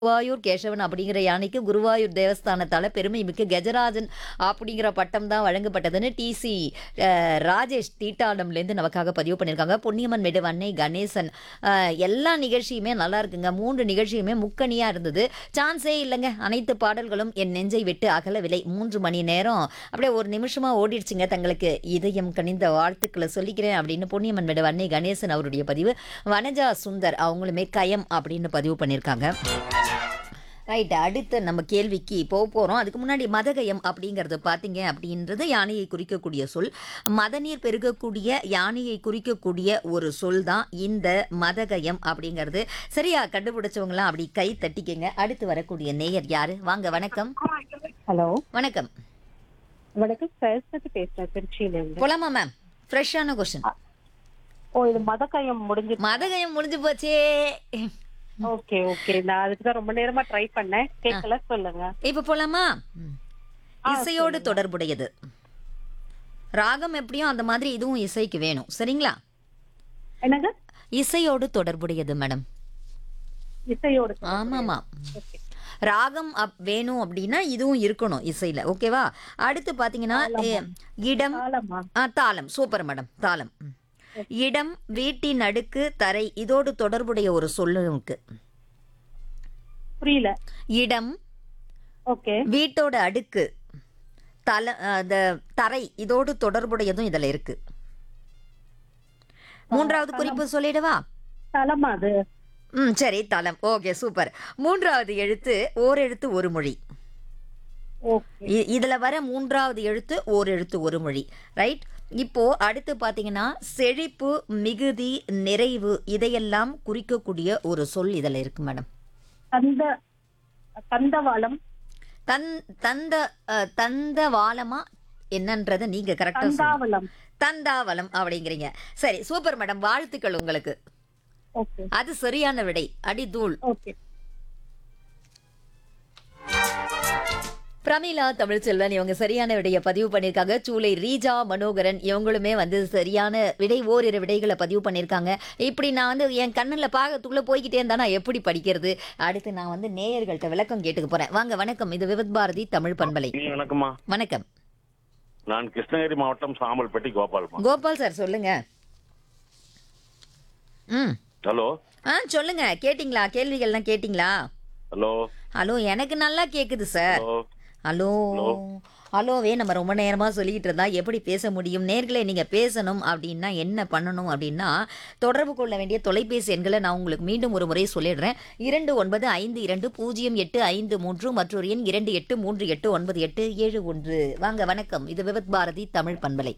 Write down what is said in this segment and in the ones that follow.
குருவாயூர் கேசவன் அப்படிங்கிற யானைக்கு குருவாயூர் தேவஸ்தானத்தால் பெருமை மிக்க கஜராஜன் அப்படிங்கிற பட்டம் தான் வழங்கப்பட்டதுன்னு டிசி ராஜேஷ் தீட்டாளம்லேருந்து நமக்காக பதிவு பண்ணியிருக்காங்க பொன்னியம்மன் மேடு அன்னை கணேசன் அஹ், எல்லா நிகழ்ச்சியுமே நல்லா இருக்குங்க மூன்று நிகழ்ச்சியுமே முக்கணியாக இருந்தது சான்ஸே இல்லைங்க அனைத்து பாடல்களும் என் நெஞ்சை விட்டு அகலவில்லை மூன்று மணி நேரம் அப்படியே ஒரு நிமிஷமாக ஓடிடுச்சுங்க தங்களுக்கு இதயம் கனிந்த வாழ்த்துக்களை சொல்லிக்கிறேன் அப்படின்னு பொன்னியம்மன் மேடு அன்னை கணேசன் அவருடைய பதிவு வனஜா சுந்தர் அவங்களுமே கயம் அப்படின்னு பதிவு பண்ணியிருக்காங்க ரைட் அடுத்த நம்ம கேள்விக்கு போக போகிறோம் அதுக்கு முன்னாடி மதகயம் அப்படிங்கிறது பார்த்தீங்க அப்படின்றது யானையை குறிக்கக்கூடிய சொல் மதநீர் பெருகக்கூடிய யானையை குறிக்கக்கூடிய ஒரு சொல் தான் இந்த மதகயம் அப்படிங்கிறது சரியா கண்டுபிடிச்சவங்களாம் அப்படி கை தட்டிக்கங்க அடுத்து வரக்கூடிய நேயர் யாரு வாங்க வணக்கம் ஹலோ வணக்கம் வணக்கம் சரஸ்வதி பேசுறேன் திருச்சியில இருந்து போலாமா மேம் ஃப்ரெஷ்ஷான கொஸ்டின் ஓ இது மதக்காயம் முடிஞ்சு மதகயம் முடிஞ்சு போச்சே ஓகே ஓகே நான் அதுக்கு தான் ரொம்ப நேரமா ட்ரை பண்ணேன் கேட்கல சொல்லுங்க இப்போ போலாமா இசையோடு தொடர்புடையது ராகம் எப்படியும் அந்த மாதிரி இதுவும் இசைக்கு வேணும் சரிங்களா என்னங்க இசையோடு தொடர்புடையது மேடம் இசையோடு ஆமாமா ராகம் அப் வேணும் அப்படின்னா இதுவும் இருக்கணும் இசையில ஓகேவா அடுத்து பாத்தீங்கன்னா எ, இடம் காலமா ஆ, தாளம் சூப்பர் மேடம் தாளம் ம். இடம் வீட்டின் அடுக்கு தரை இதோடு தொடர்புடைய ஒரு சொல்லு இருக்கு புரியல இடம் ஓகே வீட்டோட அடுக்கு தல அந்த தரை இதோடு தொடர்புடையதும் இதுல இருக்கு மூன்றாவது குறிப்பு சொல்லிடவா தலமா அது ம் சரி தலம் ஓகே சூப்பர் மூன்றாவது எழுத்து ஓர் எழுத்து ஒரு மொழி ஓகே இ- இதுல வர மூன்றாவது எழுத்து ஓர் எழுத்து ஒரு மொழி ரைட் இப்போ அடுத்து பாத்தீங்கன்னா செழிப்பு மிகுதி நிறைவு இதையெல்லாம் குறிக்கக்கூடிய ஒரு சொல் இதுல இருக்கு மேடம் தந்த தந்தவாளம் தன் தந்த அஹ், தந்த வாலமா என்னன்றதை நீங்க கரெக்டா தந்தாவளம் தந்தாவலம் அப்படிங்கிறீங்க சரி சூப்பர் மேடம் வாழ்த்துக்கள் உங்களுக்கு ஓகே அது சரியான விடை அடிதூள் ஓகே பிரமிளா தமிழ்ச்செல்வன் இவங்க சரியான விடையை பதிவு பண்ணியிருக்காங்க சூளை ரீஜா மனோகரன் இவங்களுமே வந்து சரியான விடை ஓரிரு விடைகளை பதிவு பண்ணியிருக்காங்க இப்படி நான் வந்து என் கண்ணில் பாகத்துக்குள்ளே போய்கிட்டே இருந்தா நான் எப்படி படிக்கிறது அடுத்து நான் வந்து நேயர்கள்ட்ட விளக்கம் கேட்டுக்க போறேன் வாங்க வணக்கம் இது விவித் பாரதி தமிழ் பண்பலை நீ வணக்கம்மா வணக்கம் நான் கிருஷ்ணகிரி மாவட்டம் சாம்பல்பட்டி கோபால்மா கோபால் சார் சொல்லுங்க ம் ஹலோ ஆ சொல்லுங்க கேட்டிங்களா கேள்விகள்லாம் கேட்டிங்களா ஹலோ ஹலோ எனக்கு நல்லா கேக்குது சார் ஹலோ ஹலோ ஹலோவே நம்ம ரொம்ப நேரமா சொல்லிக்கிட்டு இருந்தா எப்படி பேச முடியும் நேர்களே நீங்க பேசணும் அப்படின்னா என்ன பண்ணணும் அப்படின்னா தொடர்பு கொள்ள வேண்டிய தொலைபேசி எண்களை நான் உங்களுக்கு மீண்டும் ஒரு முறை சொல்லிடுறேன் இரண்டு ஒன்பது ஐந்து இரண்டு பூஜ்ஜியம் எட்டு ஐந்து மூன்று மற்றொரு எண் இரண்டு எட்டு மூன்று எட்டு ஒன்பது எட்டு ஏழு ஒன்று வாங்க வணக்கம் இது விவத் பாரதி தமிழ் பண்பலை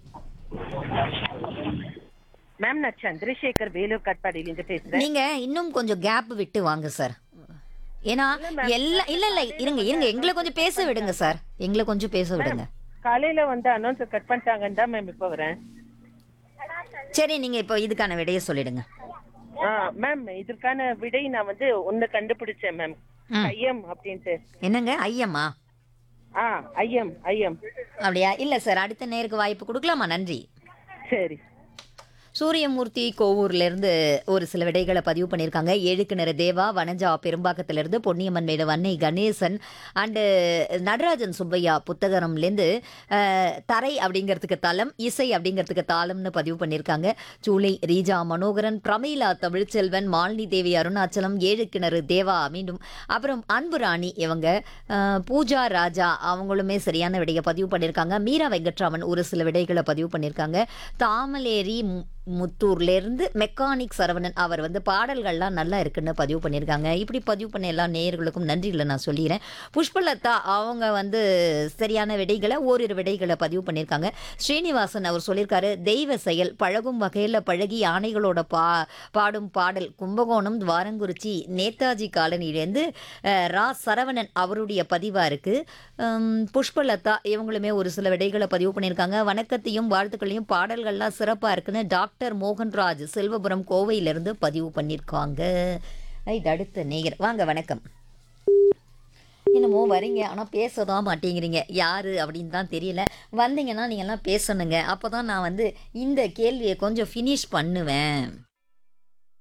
மேம் நான் சந்திரசேகர் வேலூர் கட்பாடியில இருந்து பேசுறேன் நீங்க இன்னும் கொஞ்சம் கேப் விட்டு வாங்க சார் ஏன்னா எல்லா இல்ல இல்ல இருங்க இருங்க எங்களை கொஞ்சம் பேச விடுங்க சார் எங்களை கொஞ்சம் பேச விடுங்க காலையில வந்து அனௌன்ஸ் கட் பண்ணிட்டாங்கன்னு தான் மேம் இப்போ வரேன் சரி நீங்க இப்போ இதுக்கான விடையை சொல்லிடுங்க ஆ மேம் இதற்கான விடை நான் வந்து ஒண்ணு கண்டுபிடிச்சேன் மேம் ம். ஐயம் அப்படின்ட்டு என்னங்க ஐயம்மா ஆ ஐயம் ஐயம் அப்படியா இல்ல சார் அடுத்த நேருக்கு வாய்ப்பு கொடுக்கலாமா நன்றி சரி சூரியமூர்த்தி கோவூர்ல இருந்து ஒரு சில விடைகளை பதிவு பண்ணியிருக்காங்க ஏழுக்கிணறு தேவா வனஜா பெரும்பாக்கத்துல இருந்து பொன்னியம்மன் மேடு வன்னை கணேசன் அண்டு நடராஜன் சுப்பையா புத்தகரம்லேருந்து அஹ், தரை அப்படிங்கிறதுக்கு தலம் இசை அப்படிங்கிறதுக்கு தாளம்னு பதிவு பண்ணியிருக்காங்க சூளை ரீஜா மனோகரன் பிரமீளா தமிழ்ச்செல்வன் மாலினி தேவி அருணாச்சலம் ஏழுக்கிணறு தேவா மீண்டும் அப்புறம் அன்பு ராணி இவங்க அஹ், பூஜா ராஜா அவங்களுமே சரியான விடையை பதிவு பண்ணியிருக்காங்க மீரா வெங்கட்ராமன் ஒரு சில விடைகளை பதிவு பண்ணியிருக்காங்க தாமலேரி மு- முத்தூர்லேருந்து மெக்கானிக் சரவணன் அவர் வந்து பாடல்கள்லாம் நல்லா இருக்குன்னு பதிவு பண்ணியிருக்காங்க இப்படி பதிவு பண்ண எல்லா நேயர்களுக்கும் நன்றிகளை நான் சொல்லிடுறேன் புஷ்பலதா அவங்க வந்து சரியான விடைகளை ஓரிரு விடைகளை பதிவு பண்ணியிருக்காங்க ஸ்ரீனிவாசன் அவர் சொல்லியிருக்காரு தெய்வ செயல் பழகும் வகையில் பழகி யானைகளோட பா பாடும் பாடல் கும்பகோணம் துவாரங்குறிச்சி நேதாஜி காலனிலேருந்து அஹ், ரா சரவணன் அவருடைய பதிவாக இருக்குது புஷ்பலதா இவங்களுமே ஒரு சில விடைகளை பதிவு பண்ணியிருக்காங்க வணக்கத்தையும் வாழ்த்துக்களையும் பாடல்கள்லாம் சிறப்பாக இருக்குன்னு டாக்டர் மோகன்ராஜ் செல்வபுரம் கோவையிலிருந்து பதிவு பண்ணியிருக்காங்க ரைட் அடுத்த நேயர் வாங்க வணக்கம் என்னமோ வரீங்க ஆனால் பேச தான் மாட்டேங்கிறீங்க யாரு அப்படின்னு தான் தெரியல வந்தீங்கன்னா நீங்கள்லாம் பேசணுங்க அப்போ தான் நான் வந்து இந்த கேள்வியை கொஞ்சம் ஃபினிஷ் பண்ணுவேன்